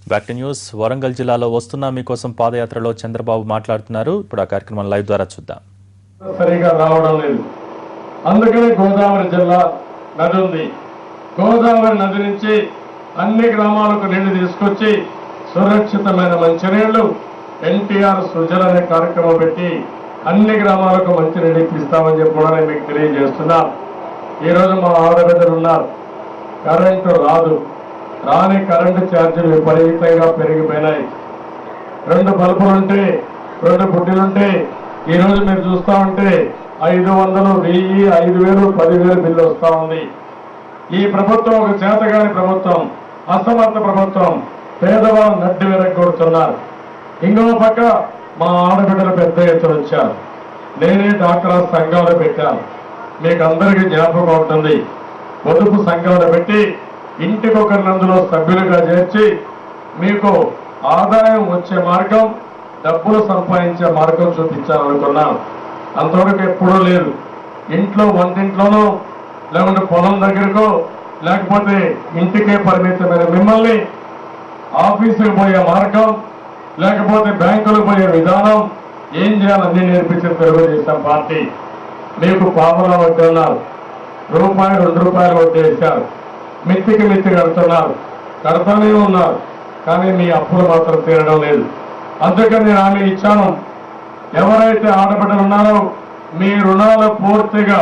back to news Warangal జిల్లాలో వస్తున్న మీకోసం పాదయాత్రలో చంద్రబాబు మాట్లాడుతున్నారు ఇప్పుడు ఆ కార్యక్రమం లైవ్ ద్వారా చూద్దాం సరిగా రావడం లేదు అందుకనే గోదావరి జిల్లా నది ఉంది గోదావరి నది నుంచి అన్ని గ్రామాలకు నీళ్లు తీసుకొచ్చి సురక్షితమైన మంచినీళ్లు ఎన్టీఆర్ సుజల అనే కార్యక్రమం పెట్టి అన్ని గ్రామాలకు మంచినీళ్ళు ఇప్పిస్తామని చెప్పి కూడా నేను మీకు తెలియజేస్తున్నా ఈరోజు మా ఆడబిడ్డలు ఉన్నారు కరెంటు రాదు రాని కరెంటు ఛార్జీలు విపరీతంగా పెరిగిపోయినాయి రెండు బల్బులుంటే రెండు బుడ్డిలుంటే ఈ రోజు మీరు చూస్తా ఉంటే ఐదు వందలు వెయ్యి ఐదు వేలు పదివేలు బిల్లు వస్తా ఉంది ఈ ప్రభుత్వం ఒక చేతగాని ప్రభుత్వం అసమర్థ ప్రభుత్వం పేదవాళ్ళు నడ్డి విరగొడుతున్నారు ఇంకో పక్క మా ఆడబిడ్డలు పెద్ద ఎత్తున వచ్చారు నేనే డాక్టర్ సంఘాలు పెట్టాను మీకు అందరికీ జ్ఞాపకం ఉంటుంది పొదుపు సంఘాలు పెట్టి ఇంటికొకరిని అందులో సభ్యులుగా చేర్చి మీకు ఆదాయం వచ్చే మార్గం డబ్బులు సంపాదించే మార్గం చూపించాలనుకున్నాను అంతవరకు ఎప్పుడూ లేదు ఇంట్లో వంటింట్లోనో లేకుంటే పొలం దగ్గరకో లేకపోతే ఇంటికే పరిమితమైన మిమ్మల్ని ఆఫీసుకు పోయే మార్గం లేకపోతే బ్యాంకులకు పోయే విధానం ఏం చేయాలన్నీ నేర్పించిన తెలుగుదేశం పార్టీ మీకు పాపల వడ్డీ ఉన్నారు రూపాయి రెండు రూపాయలు వడ్డీ వేశారు మిత్తికి మిత్తి కడుతున్నారు కడతానే ఉన్నారు కానీ మీ అప్పులు మాత్రం తీరడం లేదు అందుకని నేను హామీ ఇచ్చాను ఎవరైతే ఆడబిడ్డలు ఉన్నారో మీ రుణాలు పూర్తిగా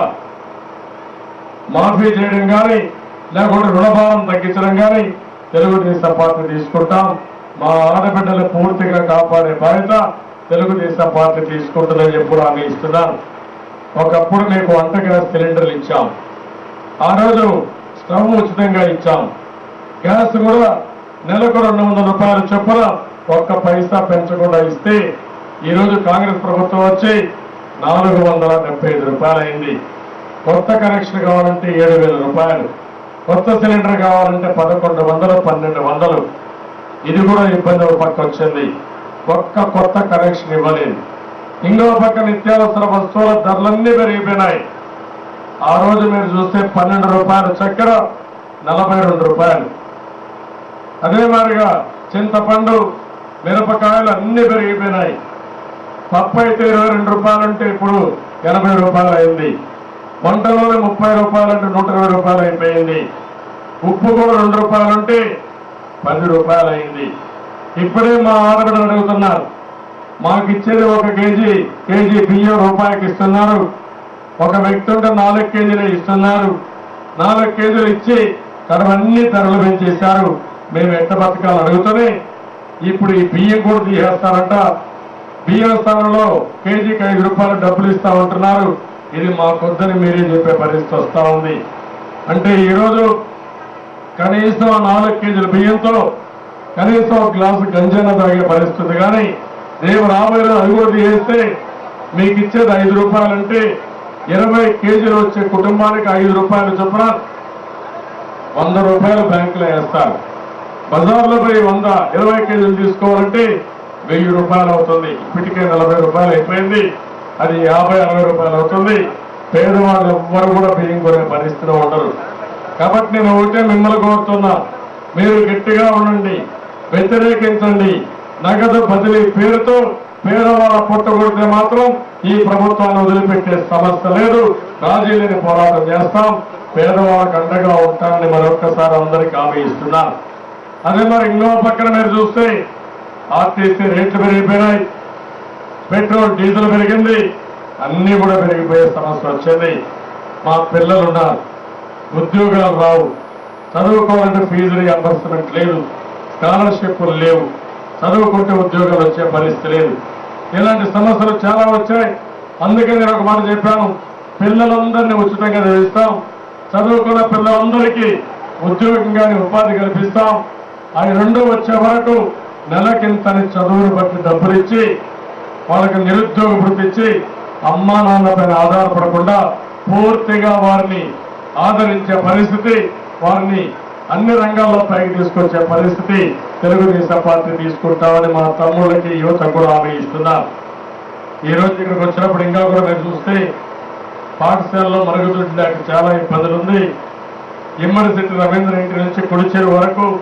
మాఫీ చేయడం కానీ లేకుంటే రుణభారం తగ్గించడం కానీ తెలుగుదేశం పార్టీ తీసుకుంటాం మా ఆడబిడ్డలు పూర్తిగా కాపాడే బాధ్యత తెలుగుదేశం పార్టీ తీసుకుంటుందని చెప్పి కూడా హామీ ఇస్తున్నాను ఒకప్పుడు మీకు వంట గ్యాస్ సిలిండర్లు ఇచ్చాం ఆ రోజు స్టవ్ ఉచితంగా ఇచ్చాం గ్యాస్ కూడా నెలకు రెండు వందల రూపాయల చొప్పున ఒక్క పైసా పెంచకుండా ఇస్తే ఈ రోజు కాంగ్రెస్ ప్రభుత్వం వచ్చి నాలుగు వందల డెబ్బై ఐదు రూపాయలు అయింది కొత్త కనెక్షన్ కావాలంటే ఏడు వేల రూపాయలు కొత్త సిలిండర్ కావాలంటే పదకొండు వందలు పన్నెండు వందలు ఇది కూడా ఇబ్బంది ఒక పక్క వచ్చింది ఒక్క కొత్త కనెక్షన్ ఇవ్వలేదు ఇంకో పక్క నిత్యావసర వస్తువుల ధరలన్నీ పెరిగిపోయినాయి ఆ రోజు మీరు చూస్తే పన్నెండు రూపాయల చక్కెర నలభై రెండు రూపాయలు అదే మాదిరిగా చింతపండు మిరపకాయలు అన్ని పెరిగిపోయినాయి పప్పు అయితే ఇరవై రెండు రూపాయలు అంటే ఇప్పుడు ఎనభై రూపాయలు అయింది వంటలోనే ముప్పై రూపాయలు అంటే నూట ఇరవై రూపాయలు అయిపోయింది ఉప్పు కూడా రెండు రూపాయలు ఉంటే పది రూపాయలు అయింది ఇప్పుడే మా ఆడబిడ్డలు అడుగుతున్నారు మాకు ఇచ్చేది ఒక కేజీ కేజీ బియ్యం రూపాయికి ఇస్తున్నారు ఒక వ్యక్తి ఉంటే నాలుగు కేజీలు ఇస్తున్నారు నాలుగు కేజీలు ఇచ్చి కడవన్నీ ధరలు పెంచేశారు మేము ఎట్ట బతకాలని అడుగుతూనే ఇప్పుడు ఈ బియ్యం కూడా తీసేస్తారంట బియ్యం స్థానంలో కేజీకి ఐదు రూపాయలు డబ్బులు ఇస్తామంటున్నారు ఇది మాకొద్దని మీరే చెప్పే పరిస్థితి వస్తా ఉంది అంటే ఈరోజు కనీసం ఆ నాలుగు కేజీల బియ్యంతో కనీసం ఒక గ్లాసు గంజాన తాగే పరిస్థితి కానీ రేపు రాబోయే రోజు అది కూడా తీసేస్తే మీకు ఇచ్చేది ఐదు రూపాయలంటే ఇరవై కేజీలు వచ్చే కుటుంబానికి ఐదు రూపాయలు చొప్పున వంద రూపాయలు బ్యాంకులో వేస్తారు బజార్లో పోయి వంద ఇరవై కేజీలు తీసుకోవాలంటే వెయ్యి రూపాయలు అవుతుంది ఇప్పటికే నలభై రూపాయలు అయిపోయింది అది యాభై అరవై రూపాయలు అవుతుంది పేదవాళ్ళు ఎవ్వరు కూడా బియ్యం కొనే పరిస్థితిలో ఉండరు కాబట్టి నేను ఒకటే మిమ్మల్ని కోరుతున్నా మీరు గట్టిగా ఉండండి వ్యతిరేకించండి నగదు బదిలీ పేరుతో పేదవాళ్ళ పుట్టగొడితే మాత్రం ఈ ప్రభుత్వాన్ని వదిలిపెట్టే సమస్య లేదు రాజీ లేని పోరాటం చేస్తాం పేదవాళ్ళకు అండగా ఉంటానని మరొక్కసారి అందరికీ హామీ ఇస్తున్నాను అదే మరి ఇంకో పక్కన మీరు చూస్తే ఆర్టీసీ రేట్లు పెరిగిపోయినాయి పెట్రోల్ డీజిల్ పెరిగింది అన్ని కూడా పెరిగిపోయే సమస్య వచ్చింది మా పిల్లలు ఉన్నారు ఉద్యోగాలు రావు చదువుకోవాలంటే ఫీజు రియంబర్స్మెంట్ లేదు స్కాలర్షిప్లు లేవు చదువుకుంటే ఉద్యోగాలు వచ్చే పరిస్థితి లేదు ఇలాంటి సమస్యలు చాలా వచ్చాయి అందుకే నేను ఒక మాట చెప్పాను పిల్లలందరినీ ఉచితంగా చదివిస్తాం చదువుకున్న పిల్లలందరికీ ఉద్యోగం కానీ ఉపాధి కల్పిస్తాం అవి రెండు వచ్చే వరకు నెలకింతని చదువును బట్టి డబ్బులు ఇచ్చి వాళ్ళకి నిరుద్యోగ వృత్తి ఇచ్చి అమ్మా నాన్న పైన ఆధారపడకుండా పూర్తిగా వారిని ఆదరించే పరిస్థితి వారిని అన్ని రంగాల్లో పైకి తీసుకొచ్చే పరిస్థితి తెలుగుదేశం పార్టీ తీసుకుంటామని మా తమ్ముళ్ళకి యువత కూడా హామీ ఇస్తున్నారు ఈ రోజు ఇక్కడికి వచ్చినప్పుడు ఇంకా కూడా మీరు చూస్తే పాఠశాలలో మరుగుదొడ్డి లేక చాలా ఇబ్బందులు ఉంది ఇమ్మడి శెట్టి రవీంద్ర ఇంటి నుంచి కుడిచేరు వరకు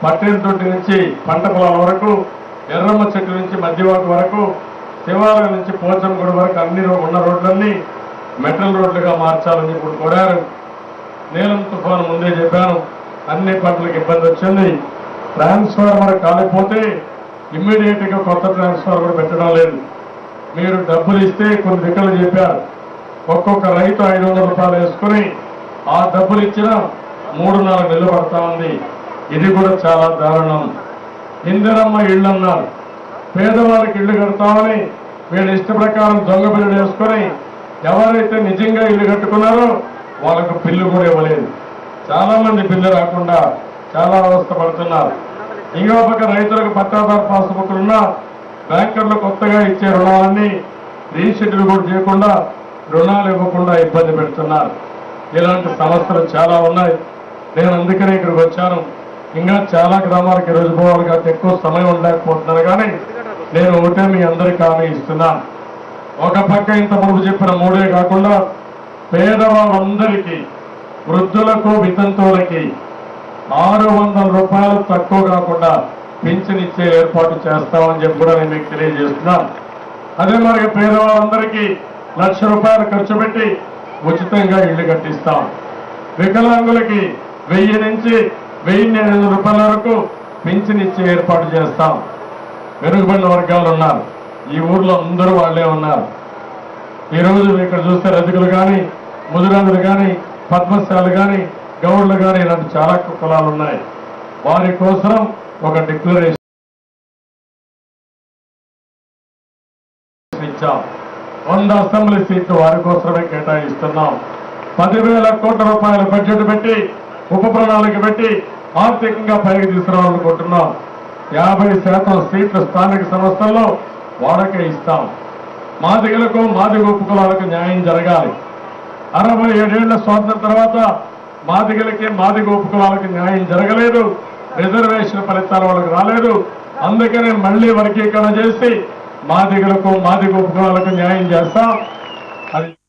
పట్టేరు తొట్టి నుంచి పంట పొలాల వరకు ఎర్రమ్మ చెట్టు నుంచి మధ్యవాకు వరకు శివాలయం నుంచి పోచంగూడ వరకు అన్ని రో- ఉన్న రోడ్లన్నీ మెటల్ రోడ్లుగా మార్చాలని ఇప్పుడు కోరారు నీలం తుఫాను ముందే చెప్పాను అన్ని పంటలకు ఇబ్బంది వచ్చింది ట్రాన్స్ఫార్మర్ కాలిపోతే ఇమ్మీడియట్ గా కొత్త ట్రాన్స్ఫార్మర్ పెట్టడం లేదు మీరు డబ్బులు ఇస్తే కొన్ని దిక్కలు చెప్పారు ఒక్కొక్క రైతు ఐదు వందల రూపాయలు వేసుకుని ఆ డబ్బులు ఇచ్చిన మూడు నాలుగు నెలలు పడతా ఉంది ఇది కూడా చాలా దారుణం ఇందిరమ్మ ఇళ్ళు అన్నారు పేదవాళ్ళకి ఇల్లు కడతామని వీళ్ళ ఇష్ట ప్రకారం దొంగ బిల్లులు వేసుకొని ఎవరైతే నిజంగా ఇల్లు కట్టుకున్నారో వాళ్ళకు బిల్లు కూడా ఇవ్వలేదు చాలా మంది బిల్లు రాకుండా చాలా అవస్థ పడుతున్నారు ఇంకో పక్క రైతులకు పట్టాదారు పాస్బుక్లు ఉన్నా బ్యాంకర్లు కొత్తగా ఇచ్చే రుణాలన్నీ రీషెడ్యూల్ కూడా చేయకుండా రుణాలు ఇవ్వకుండా ఇబ్బంది పెడుతున్నారు ఇలాంటి సమస్యలు చాలా ఉన్నాయి నేను అందుకనే ఇక్కడికి వచ్చాను ఇంకా చాలా గ్రామాలకు ఈ రోజు పోవాలి కాబట్టి ఎక్కువ సమయం ఉండలేకపోతున్నాను కానీ నేను ఒకటే మీ అందరికీ హామీ ఇస్తున్నాను ఒక పక్క ఇంత ముందు చెప్పిన మూడే కాకుండా పేదవాళ్ళందరికీ వృద్ధులకు వితంతువులకి ఆరు వందల రూపాయలు తక్కువ కాకుండా పింఛన్ ఇచ్చే ఏర్పాటు చేస్తామని చెప్పి కూడా నేను మీకు తెలియజేస్తున్నాను అదే మరి పేదవాళ్ళందరికీ లక్ష రూపాయలు ఖర్చు పెట్టి ఉచితంగా ఇల్లు కట్టిస్తాం వికలాంగులకి వెయ్యి నుంచి వెయ్యి ఎనిమిది రూపాయల వరకు పింఛన్ ఇచ్చే ఏర్పాటు చేస్తాం వెనుకబడిన వర్గాలు ఉన్నారు ఈ ఊర్లో అందరూ వాళ్ళే ఉన్నారు ఈ రోజు ఇక్కడ చూస్తే రజకులు కానీ ముదిరాజులు కానీ పద్మశాలు కానీ గౌడ్లు కానీ ఇలాంటి చాలా కులాలు ఉన్నాయి వారి కోసం ఒక డిక్లరేషన్ ఇచ్చాం వంద అసెంబ్లీ సీట్లు వారి కోసమే కేటాయిస్తున్నాం పదివేల కోట్ల రూపాయల బడ్జెట్ పెట్టి ఉప ప్రణాళిక పెట్టి ఆర్థికంగా పైకి తీసుకురావాలనుకుంటున్నాం యాభై శాతం సీట్లు స్థానిక సంస్థల్లో వాడకే ఇస్తాం మాదిగలకు మాదిగ ఉపకులాలకు న్యాయం జరగాలి అరవై ఏడేళ్ల స్వాతంత్రం తర్వాత మాదిగలకి మాదిగ ఉపకులాలకు న్యాయం జరగలేదు రిజర్వేషన్ ఫలితాలు వాళ్ళకి రాలేదు అందుకనే మళ్ళీ వర్గీకరణ చేసి మాదిగలకు మాదిగ ఉపకులాలకు న్యాయం చేస్తాం అది